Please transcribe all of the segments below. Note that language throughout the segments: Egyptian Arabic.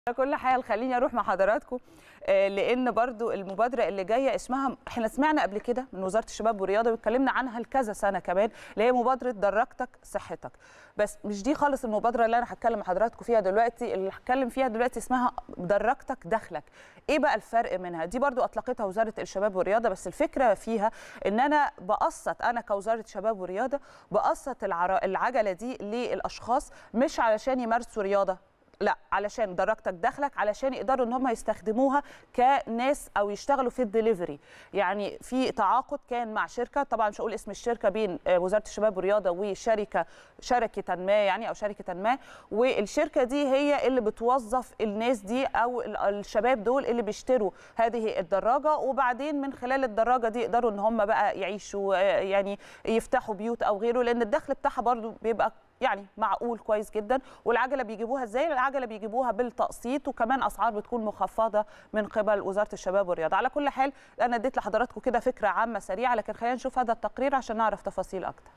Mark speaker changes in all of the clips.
Speaker 1: كل حال خليني اروح مع حضراتكم آه، لان برضو المبادره اللي جايه اسمها احنا سمعنا قبل كده من وزاره الشباب والرياضه واتكلمنا عنها لكذا سنه كمان اللي هي مبادره درجتك صحتك بس مش دي خالص المبادره اللي انا هتكلم مع حضراتكم فيها دلوقتي اللي هتكلم فيها دلوقتي اسمها درجتك دخلك ايه بقى الفرق منها دي برضو اطلقتها وزاره الشباب والرياضه بس الفكره فيها ان انا بقسط انا كوزاره شباب ورياضه بقسط العر- العجله دي للاشخاص مش علشان يمارسوا رياضه لا علشان درجتك دخلك علشان يقدروا ان هم يستخدموها كناس او يشتغلوا في الدليفري يعني في تعاقد كان مع شركه طبعا مش هقول اسم الشركه بين آه، وزاره الشباب والرياضه وشركه شركه ما يعني او شركه ما والشركه دي هي اللي بتوظف الناس دي او ال- الشباب دول اللي بيشتروا هذه الدراجه وبعدين من خلال الدراجه دي يقدروا ان هم بقى يعيشوا آه، يعني يفتحوا بيوت او غيره لان الدخل بتاعها برضو بيبقى يعني معقول كويس جدا والعجله بيجيبوها ازاي العجله بيجيبوها بالتقسيط وكمان اسعار بتكون مخفضه من قبل وزاره الشباب والرياضه على كل حال انا اديت لحضراتكم كده فكره عامه سريعه لكن خلينا نشوف هذا التقرير عشان نعرف تفاصيل اكتر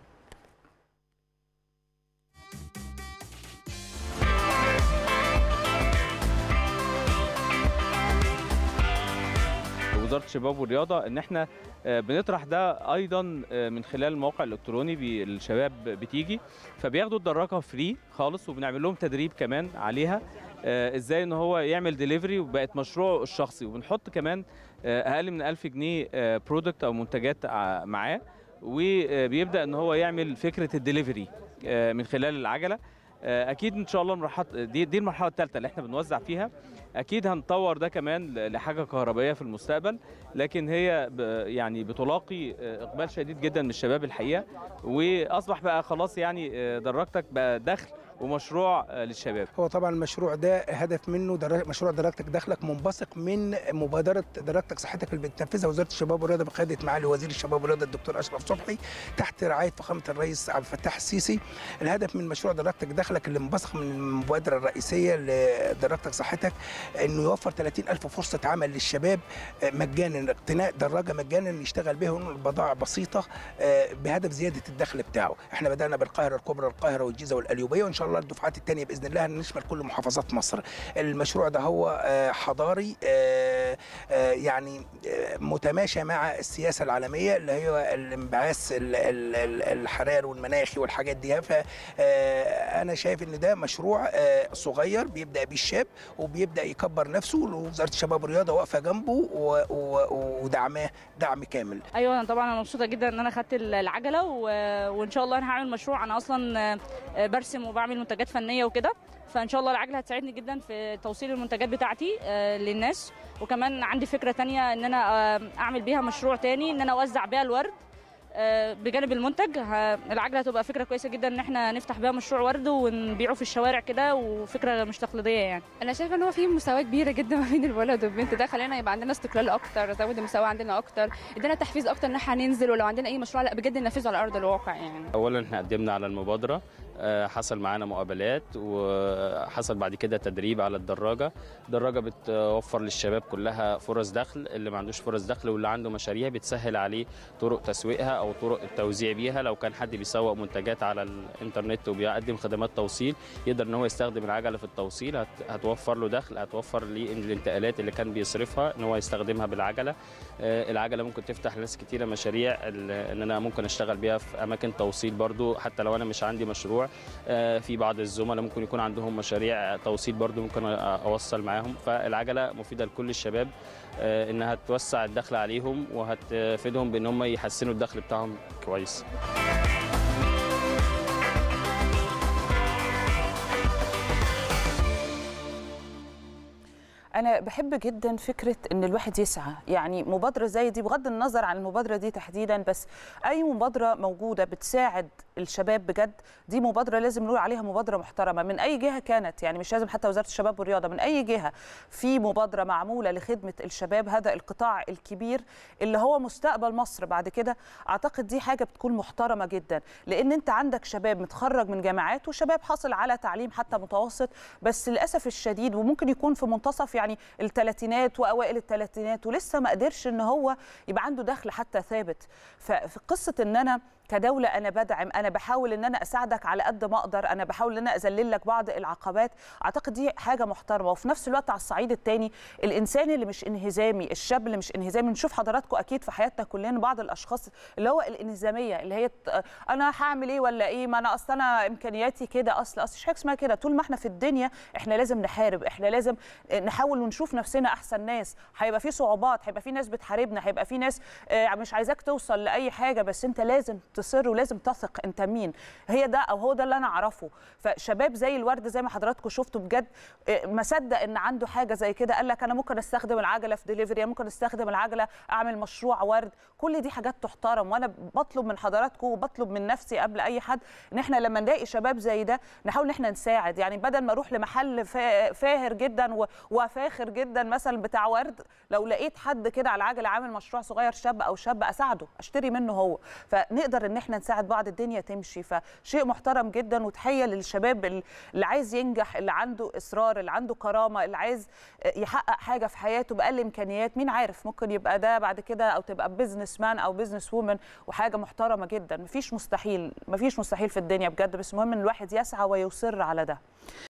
Speaker 2: وزاره الشباب والرياضه ان احنا آه، بنطرح ده ايضا آه، من خلال الموقع الالكتروني بي- الشباب بتيجي فبياخدوا الدراجه فري خالص وبنعمل لهم تدريب كمان عليها آه، ازاي ان هو يعمل ديليفري وبقت مشروعه الشخصي وبنحط كمان آه، اقل من 1000 جنيه برودكت او منتجات ع- معاه وبيبدا ان هو يعمل فكره الدليفري آه، من خلال العجله آه، اكيد ان شاء الله المرحله دي دي المرحله الثالثه اللي احنا بنوزع فيها اكيد هنطور ده كمان ل- لحاجه كهربائيه في المستقبل لكن هي ب- يعني بتلاقي آه، اقبال شديد جدا من الشباب الحقيقه واصبح بقى خلاص يعني آه، دراجتك بقى دخل ومشروع آه، للشباب
Speaker 3: هو طبعا المشروع ده هدف منه در... مشروع درجتك دخلك منبثق من مبادره درجتك صحتك اللي بتنفذها وزاره الشباب والرياضه بقياده معالي وزير الشباب والرياضه الدكتور اشرف صبحي تحت رعايه فخامه الرئيس عبد الفتاح السيسي الهدف من مشروع درجتك دخلك اللي منبثق من المبادره الرئيسيه لدرجتك صحتك انه يوفر 30 الف فرصه عمل للشباب آه، مجانا اقتناء دراجه مجانا يشتغل بها بضاعه بسيطه آه، بهدف زياده الدخل بتاعه احنا بدانا بالقاهره الكبرى القاهره والجيزه والقليوبيه وان شاء الله الدفعات الثانيه باذن الله هنشمل كل محافظات مصر المشروع ده هو آه، حضاري آه، آه، يعني آه، متماشى مع السياسه العالميه اللي هي الانبعاث ال- ال- ال- الحراري والمناخي والحاجات دي فانا شايف ان ده مشروع آه، صغير بيبدا بيه الشاب وبيبدا يكبر نفسه ووزاره الشباب والرياضه واقفه جنبه و- و- ودعماه دعم كامل
Speaker 4: ايوه أنا طبعا انا مبسوطه جدا ان انا خدت العجله و... وان شاء الله انا هعمل مشروع انا اصلا آه، برسم وبعمل منتجات فنيه وكده فان شاء الله العجله هتساعدني جدا في توصيل المنتجات بتاعتي آه، للناس وكمان عندي فكره تانية ان انا آه، اعمل بيها مشروع تاني ان انا اوزع بيها الورد آه، بجانب المنتج ه- العجله هتبقى فكره كويسه جدا ان احنا نفتح بيها مشروع ورد ونبيعه في الشوارع كده وفكره مش تقليديه يعني
Speaker 5: انا شايفه ان هو في مساواه كبيره جدا ما بين الولد والبنت ده خلينا يبقى عندنا استقلال اكتر زود المساواه عندنا اكتر ادينا تحفيز اكتر ان احنا ننزل ولو عندنا اي مشروع لا بجد ننفذه على ارض الواقع يعني
Speaker 6: اولا احنا قدمنا على المبادره آه، حصل معانا مقابلات وحصل بعد كده تدريب على الدراجه الدراجه بتوفر للشباب كلها فرص دخل اللي ما عندوش فرص دخل واللي عنده مشاريع بتسهل عليه طرق تسويقها او طرق التوزيع بيها لو كان حد بيسوق منتجات على الانترنت وبيقدم خدمات توصيل يقدر ان هو يستخدم العجله في التوصيل هت- هتوفر له دخل هتوفر ليه الانتقالات اللي كان بيصرفها ان هو يستخدمها بالعجله آه، العجله ممكن تفتح لناس كتيره مشاريع ال- ان انا ممكن اشتغل بيها في اماكن توصيل برضو حتى لو انا مش عندي مشروع آه، في بعض الزملاء ممكن يكون عندهم مشاريع توصيل برضو ممكن أ- اوصل معاهم فالعجله مفيده لكل الشباب آه، انها توسع الدخل عليهم وهتفيدهم بان هم يحسنوا الدخل بتاعهم كويس
Speaker 1: انا بحب جدا فكره ان الواحد يسعى يعني مبادره زي دي بغض النظر عن المبادره دي تحديدا بس اي مبادره موجوده بتساعد الشباب بجد دي مبادره لازم نقول عليها مبادره محترمه من اي جهه كانت يعني مش لازم حتى وزاره الشباب والرياضه من اي جهه في مبادره معموله لخدمه الشباب هذا القطاع الكبير اللي هو مستقبل مصر بعد كده اعتقد دي حاجه بتكون محترمه جدا لان انت عندك شباب متخرج من جامعات وشباب حاصل على تعليم حتى متوسط بس للاسف الشديد وممكن يكون في منتصف يعني الثلاثينات واوائل الثلاثينات ولسه ما قدرش ان هو يبقى عنده دخل حتى ثابت ففي قصه ان انا كدوله انا بدعم انا بحاول ان انا اساعدك على قد ما اقدر انا بحاول ان انا اذلل لك بعض العقبات اعتقد دي حاجه محترمه وفي نفس الوقت على الصعيد الثاني الانسان اللي مش انهزامي الشاب اللي مش انهزامي نشوف حضراتكم اكيد في حياتنا كلنا بعض الاشخاص اللي هو الانهزاميه اللي هي ت- انا هعمل ايه ولا ايه ما انا اصل انا امكانياتي كده اصل اصل مش حاجه اسمها كده طول ما احنا في الدنيا احنا لازم نحارب احنا لازم نحاول ونشوف نفسنا احسن ناس هيبقى في صعوبات هيبقى في ناس بتحاربنا هيبقى في ناس آه، مش عايزاك توصل لاي حاجه بس انت لازم تصر ولازم تثق انت مين هي ده او هو ده اللي انا اعرفه فشباب زي الورد زي ما حضراتكم شفتوا بجد آه، ما صدق ان عنده حاجه زي كده قال لك انا ممكن استخدم العجله في ديليفري ممكن استخدم العجله اعمل مشروع ورد كل دي حاجات تحترم وانا بطلب من حضراتكم وبطلب من نفسي قبل اي حد ان احنا لما نلاقي شباب زي ده نحاول ان احنا نساعد يعني بدل ما اروح لمحل فا- فاهر جدا و- وفاخر جدا مثلا بتاع ورد لو لقيت حد كده على العجله عامل مشروع صغير شاب او شاب اساعده اشتري منه هو فنقدر ان احنا نساعد بعض الدنيا تمشي فشيء محترم جدا وتحيه للشباب اللي عايز ينجح اللي عنده اصرار اللي عنده كرامه اللي عايز يحقق حاجه في حياته باقل امكانيات مين عارف ممكن يبقى ده بعد كده او تبقى بزنس مان او بزنس وومن وحاجه محترمه جدا مفيش مستحيل مفيش مستحيل في الدنيا بجد بس المهم ان الواحد يسعى ويصر على ده